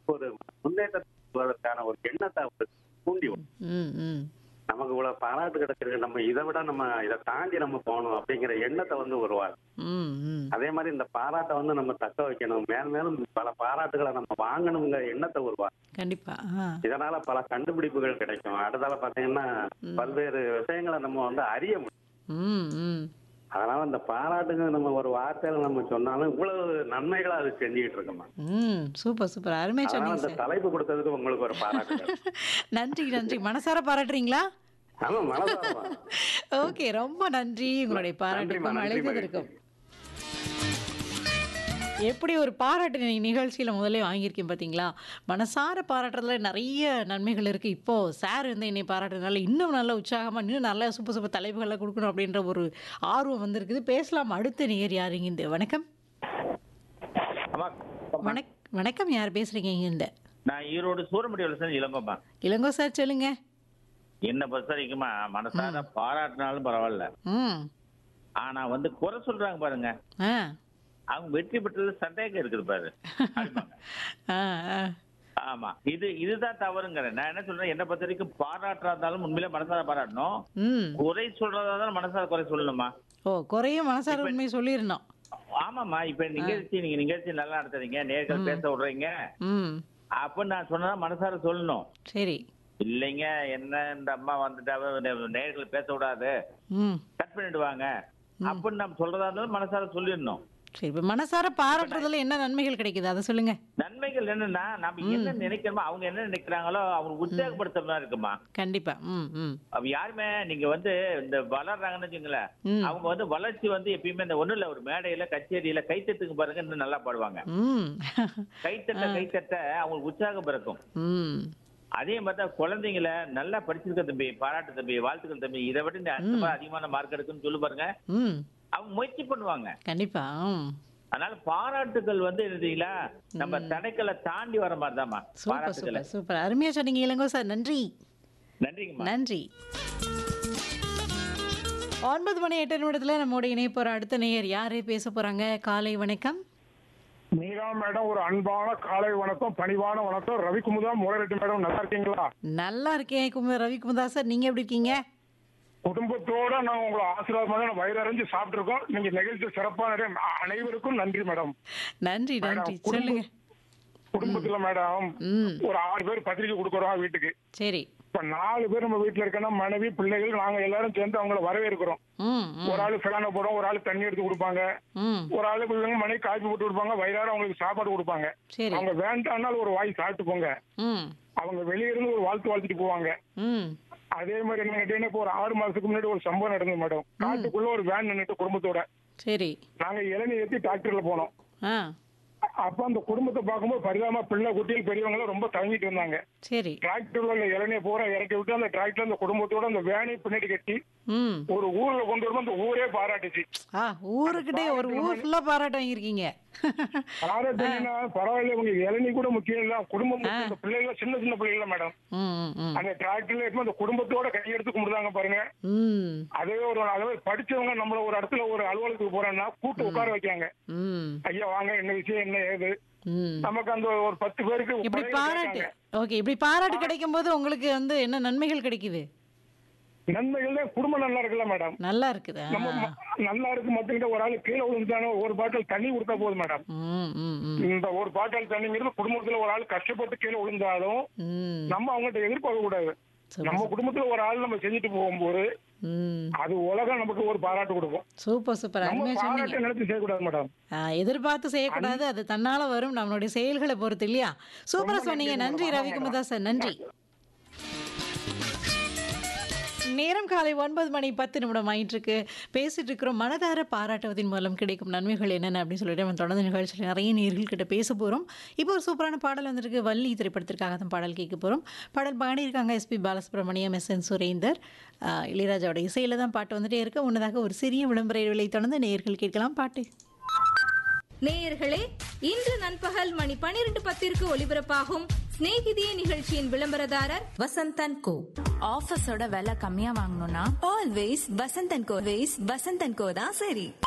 ஒரு முன்னேற்றத்துக்கான ஒரு எண்ணத்தை அவருக்கு தூண்டி விடும். ம் ம் நமக்கு இவ்வளவு பாராட்டு கிடைச்சிருக்கு நம்ம இதை விட நம்ம இதை தாண்டி நம்ம போகணும் அப்படிங்கிற எண்ணத்தை வந்து உருவாகும் ம் ம் அதே மாதிரி இந்த பாராட்டை வந்து நம்ம தக்க வைக்கணும் மேலும் மேலும் பல பாராட்டுகளை நம்ம வாங்கணுங்கிற எண்ணத்தை உருவாக்கும் கண்டிப்பா ஆ இதனால பல கண்டுபிடிப்புகள் கிடைக்கும் அடுத்தால பாத்தீங்கன்னா பல்வேறு விஷயங்களை நம்ம வந்து அறிய முடியும் ம் ம் அதனால இந்த பாராட்டுங்க நம்ம ஒரு வார்த்தையில நம்ம சொன்னாலும் இவ்வளவு நன்மைகளை அது செஞ்சுக்கிட்டு இருக்கோம் ம் சூப்பர் சூப்பர் அருமையா அதனால சொன்னீங்க இந்த சார் தலைப்பு கொடுத்ததுக்கு உங்களுக்கு ஒரு பாராட்டு நன்றி நன்றி மனசார பாராட்டுறீங்களா ஆமா மனதாரமா ஓகே ரொம்ப நன்றி உங்களுடைய பாராட்டுக்கும் நன்றிம்மா, நன்றி, அழைத்ததற்கும் எப்படி ஒரு பாராட்டு நீ நிகழ்ச்சியில் முதல்ல வாங்கியிருக்கேன் பார்த்தீங்களா மனசார பாராட்டுறதுல நிறைய நன்மைகள் இருக்குது இப்போது சார் வந்து என்னை பாராட்டுறதுனால இன்னும் நல்ல உற்சாகமாக இன்னும் நல்ல சூப்பர் சூப்பர் தலைப்புகளை கொடுக்கணும் அப்படின்ற ஒரு ஆர்வம் வந்திருக்குது பேசலாம் அடுத்த நேர் யாருங்க இந்த வணக்கம் ஆமா வணக் வணக்கம் யார் பேசுகிறீங்க இந்த நான் ஈரோடு சூரமுடியில் சார் இளங்கோப்பா இளங்கோ சார் சொல்லுங்க என்ன பொறுத்த வரைக்குமா மனசார பாராட்டினாலும் பரவாயில்ல ம் ஆனா வந்து குறை சொல்றாங்க பாருங்க ஆ அவங்க வெற்றி பெற்றது சந்தேகம் இருக்குது பாரு அப்படிம்பாங்க. ஆ ஆ ஆமா இது இதுதான் தவறுங்கிறேன் நான் என்ன சொல்றேன் என்ன பொறுத்த வரைக்கும் பாராட்டுறா இருந்தாலும் உண்மையிலே மனசார பாராட்டணும் ம் குறை சொல்றதா இருந்தாலும் மனசார குறை சொல்லணுமா ஓ குறையும் மனசார உண்மையை சொல்லிடணும் ஆமாம்மா இப்ப நிகழ்ச்சி நீங்க நிகழ்ச்சி நல்லா நடத்துறீங்க நேர்கள் பேச விடுறீங்க ம் அப்ப நான் சொன்னதா மனசார சொல்லணும் சரி இல்லைங்க என்ன இந்த அம்மா வந்துட்டாவ நேர்கள் பேச விடாது ம் கட் பண்ணிடுவாங்க அப்படின்னு நம்ம சொல்றதா இருந்தாலும் மனசார சொல்லிடணும் சரி இப்போ மனசார பாராட்டுறதுல என்ன நன்மைகள் கிடைக்குது அதை சொல்லுங்க நன்மைகள் என்னன்னா நம்ம என்ன நினைக்கிறோமோ அவங்க என்ன நினைக்கிறாங்களோ அவங்க உற்சாகப்படுத்துற மாதிரி இருக்குமா கண்டிப்பா ம் ம் அவ யாருமே நீங்க வந்து இந்த வளர்றாங்கன்னு வச்சுங்களேன் ம். அவங்க வந்து வளர்ச்சி வந்து எப்பயுமே இந்த ஒண்ணு இல்ல ஒரு மேடையில கச்சேரியில கைத்தட்டுக்கு பாருங்க இன்னும் நல்லா பாடுவாங்க ம் கைத்தட்ட கைத்தட்ட அவங்களுக்கு உற்சாகம் பிறக்கும் ம் அதே மாதிரி தான் குழந்தைங்கள நல்லா படிச்சிருக்க தம்பி பாராட்டு தம்பி வாழ்த்துக்கள் தம்பி இதை விட நீ அடுத்த முறை அதிகமான மார்க் எடுக்குன்னு சொல்லு பாருங்க ம் அவங்க முயற்சி பண்ணுவாங்க கண்டிப்பா ம் அதனால பாராட்டுகள் வந்து எழுதிங்களா நம்ம தடைக்களை தாண்டி வர மாதிரி தான்மா சூப்பர் பாராட்டுகளை சூப்பர் சூப்பர் அருமையா சொன்னீங்க இளங்கோ சார் நன்றி நன்றிங்கம்மா நன்றி ஒன்பது மணி எட்டு நிமிடத்துல நம்மோட இணைய போற அடுத்த நேயர் யாரு பேச போறாங்க காலை வணக்கம் மீரா மேடம் ஒரு அன்பான காலை வணக்கம் பணிவான வணக்கம் ரவிக்குமுதா முளைரெட்டி மேடம் நல்லா இருக்கீங்களா நல்லா இருக்கேன் குமார் ரவிக்குமார் சார் நீங்க எப்படி இருக்கீங்க குடும்பத்தோட நான் உங்களை ஆசீர்வாதமாக நான் வயிறறிஞ்சு சாப்பிட்டு இருக்கோம் நீங்க நிகழ்ச்சி சிறப்பான நேரம். அ- அனைவருக்கும் நன்றி மேடம் நன்றி நன்றி மேடம், சொல்லுங்க குடும்பத்துல மேடம் ம் ஒரு ஆறு பேர் பத்திரிக்கை கொடுக்குறோம் வீட்டுக்கு சரி இப்ப நாலு பேர் நம்ம வீட்டுல இருக்கோம்னா மனைவி பிள்ளைகள் நாங்க எல்லாரும் சேர்ந்து அவங்கள வரவேற்கிறோம் ம் ம் ஒரு ஆளு ஃபெலான போடும் ஒரு ஆளு தண்ணி எடுத்து கொடுப்பாங்க ம் ஒரு ஆளு பிள்ளைங்க மனைவி காய்ச்சி போட்டு கொடுப்பாங்க வயிறார அவங்களுக்கு சாப்பாடு கொடுப்பாங்க சரி அவங்க வேண்டாம்னாலும் ஒரு வாய் சாப்பிட்டு போங்க ம் அவங்க வெளிய இருந்து ஒரு வாழ்த்து வாழ்த்திட்டு போவாங்க ம் அதே மாதிரி என்ன கேட்டீங்கன்னா இப்போ ஒரு ஆறு மாசத்துக்கு முன்னாடி ஒரு சம்பவம் நடந்தது மேடம் காட்டுக்குள்ள ஒரு வேன் நின்னுட்டு குடும்பத்தோட சரி நாங்க இளநீ ஏத்தி டிராக்டர்ல போனோம் ஆ அப்ப அந்த குடும்பத்தை பார்க்கும்போது பரிதாபமா பிள்ளை குட்டிகள் பெரியவங்க எல்லாம் ரொம்ப தயங்கிட்டு இருந்தாங்க சரி டிராக்டர்ல உள்ள இளநியை பூரா இறக்கி விட்டு அந்த டிராக்டர் அந்த குடும்பத்தோட அந்த வேனை பின்னாடி கட்டி ம் ஒரு ஊர்ல கொண்டு வரும்போது அந்த ஊரே பாராட்டுச்சு ஆ ஊருக்கிட்டே ஒரு ஊர் ஃபுல்லா பாராட்டு வாங்கியிருக்கீங்க பாராட்டுன்னா பரவாயில்ல உங்க இளநீ கூட முக்கியம் இல்ல குடும்பம் முக்கியம். இந்த பிள்ளைகள் சின்ன சின்ன பிள்ளைகள் மேடம் ம் ம், ம் அந்த டிராக்டர்ல இருக்கும் அந்த குடும்பத்தோட கையெடுத்து கும்பிடுறாங்க பாருங்க ம் அதே ஒரு அதே படிச்சவங்க நம்மள ஒரு இடத்துல ஒரு அலுவலகத்துக்கு போறோம்னா கூட்டு உட்கார வைக்காங்க ம் ஐயா வாங்க என்ன விஷயம் என்ன ஏது ம் நமக்கு அந்த ஒரு பத்து பேருக்கு இப்படி குறைகள் பாராட்டு கேட்காங்க. ஓகே இப்படி பாராட்டு கிடைக்கும் போது உங்களுக்கு வந்து என்ன நன்மைகள் கிடைக்குது நன்மைகள் தான் குடும்பம் நல்லா இருக்குல்ல மேடம் நல்லா இருக்குது ஆ. நம்ம ம- நல்லா இருக்கு மத்தவங்க ஒரு ஆளு கீழே விழுந்தானோ ஒரு பாட்டில் தண்ணி கொடுத்தா போதும் மேடம் ம் ம் ம் இந்த ஒரு பாட்டில் தண்ணிங்கிறது குடும்பத்துல ஒரு ஆள் கஷ்டப்பட்டு கீழே விழுந்தாலும் ம் நம்ம அவங்கள்ட்ட எதிர்பார்க்க கூடாது சூப்பர் நம்ம குடும்பத்துல ஒரு ஆள் நம்ம செஞ்சுட்டு போகும்போது ம் அது உலகம் நமக்கு ஒரு பாராட்டு கொடுக்கும் சூப்பர் சூப்பர் நம்ம அருமையா சொன்னீங்க பாராட்டை நினைச்சு செய்யக்கூடாது மேடம் ஆ, எதிர்பார்த்து செய்யக்கூடாது அது தன்னால வரும் நம்மளுடைய செயல்களை பொறுத்து இல்லையா சூப்பரா சொன்னீங்க நன்றி ரவிக்குமுதா சார் நன்றி நேரம் காலை ஒன்பது மணி பத்து நிமிடம் ஆயிட்டு இருக்கு பேசிட்டு இருக்கிறோம் மனதார பாராட்டுவதன் மூலம் கிடைக்கும் நன்மைகள் என்னென்ன அப்படின்னு சொல்லிட்டு நம்ம தொடர்ந்து நிகழ்ச்சியில் நிறைய நேர்கள் கிட்ட பேச போகிறோம் இப்போ ஒரு சூப்பரான பாடல் வந்திருக்கு வள்ளி திரைப்படத்திற்காக தான் பாடல் கேட்க போகிறோம் பாடல் பாடியிருக்காங்க S P Balasubrahmanyam S N Surender ஆ, இளையராஜாவோட இசையில தான் பாட்டு வந்துட்டே இருக்கு முன்னதாக ஒரு சிறிய விளம்பர இடைவெளி தொடர்ந்து நேர்கள் கேட்கலாம் பாட்டு நேயர்களே இன்று நண்பகல் மணி பனிரெண்டு பத்திற்கு ஒலிபரப்பாகும் சிநேகிதியே நிகழ்ச்சியின் விளம்பரதாரர் வசந்தன் கோ ஆஃபீஸோட விலை கம்மியா வாங்கணும்னா always Vasanthan co ways Vasanthan co தான் சரி